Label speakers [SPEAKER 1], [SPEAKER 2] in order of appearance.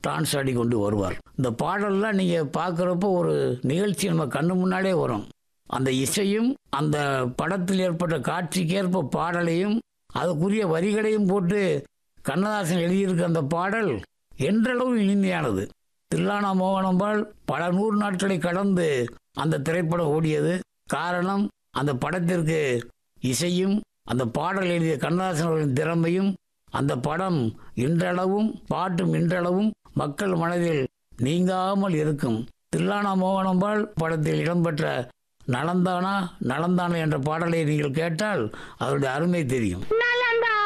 [SPEAKER 1] dance ஆடி கொண்டு வருவார் இந்த பாடல்லாம் நீங்கள் பார்க்குறப்போ ஒரு நிகழ்ச்சி நம்ம கண்ணு முன்னாலே வரும் அந்த இசையும் அந்த படத்தில் ஏற்பட்ட காட்சிக்கேற்ப பாடலையும் அதுக்குரிய வரிகளையும் போட்டு கண்ணதாசன் எழுதியிருக்க அந்த பாடல் என்றளவு இனிமையானது தில்லானா மோகனம்பாள் பல நூறு நாட்களை கடந்து அந்த திரைப்படம் ஓடியது காரணம் அந்த படத்திற்கு இசையும் அந்த பாடல் எழுதிய கண்ணதாசன் அவர்களின் திறமையும் அந்த படம் இன்றளவும் பாட்டும் இன்றளவும் மக்கள் மனதில் நீங்காமல் இருக்கும் தில்லானா மோகனம்பாள் படத்தில் இடம்பெற்ற நலந்தானா நலந்தானா என்ற பாடலை நீங்கள் கேட்டால் அதனுடைய அருமை தெரியும்